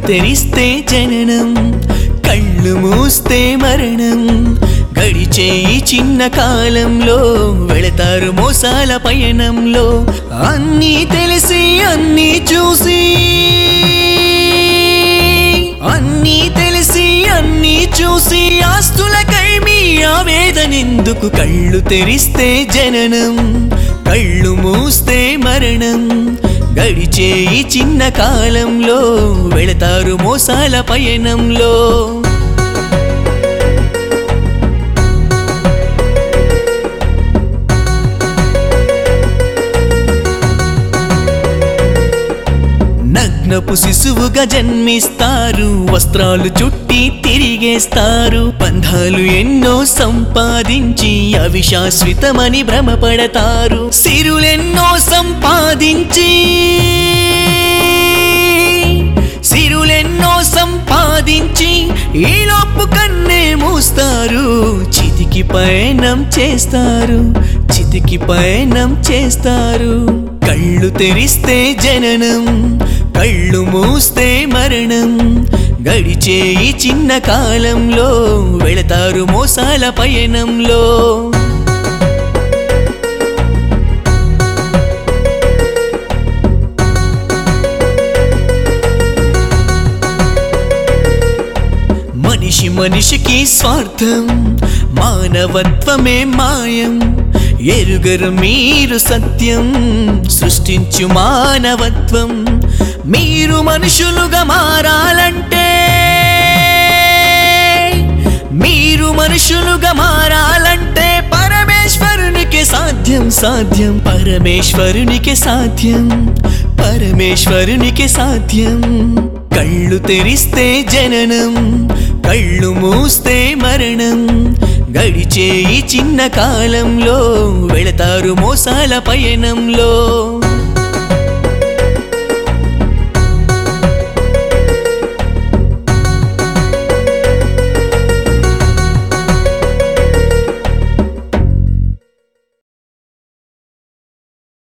తెరిస్తే జననం కళ్ళు మూస్తే మరణం గడిచే ఈ చిన్న కాలంలో వెళతారు మోసాల పయనంలో అన్నీ తెలిసి అన్నీ చూసి అన్నీ తెలిసి అన్నీ చూసి ఆస్తులకై మీ ఆవేదనెందుకు కళ్ళు తెరిస్తే జననం కళ్ళు మూస్తే మరణం గడిచే ఈ చిన్న కాలంలో వెళతారు మోసాల పయనంలో నగ్నపు శిశువుగా జన్మిస్తారు వస్త్రాలు చుట్టి తిరిగేస్తారు బంధాలు ఎన్నో సంపాదించి అవి శాశ్వతమని భ్రమపడతారు సిరులెన్నో సంపాదించి సిరులెన్నో సంపాదించి ఈ లోపు కన్నే మూస్తారు చితికి పయనం చేస్తారు చితికి పయనం చేస్తారు కళ్ళు తెరిస్తే జననం కళ్ళు మూస్తే మరణం గడిచే ఈ చిన్న కాలంలో వెళతారు మోసాల పయనంలో మనిషి మనిషికి స్వార్థం మానవత్వమే మాయం ఎరుగరు మీరు సత్యం సృష్టించు మానవత్వం మీరు మనుషులుగా మారాలంటే మీరు మనుషులుగా మారాలంటే పరమేశ్వరునికి సాధ్యం సాధ్యం పరమేశ్వరునికి సాధ్యం పరమేశ్వరునికి సాధ్యం కళ్ళు తెరిస్తే జననం కళ్ళు మూస్తే మరణం గడిచే ఈ చిన్న కాలంలో వెళతారు మోసాల పయనంలో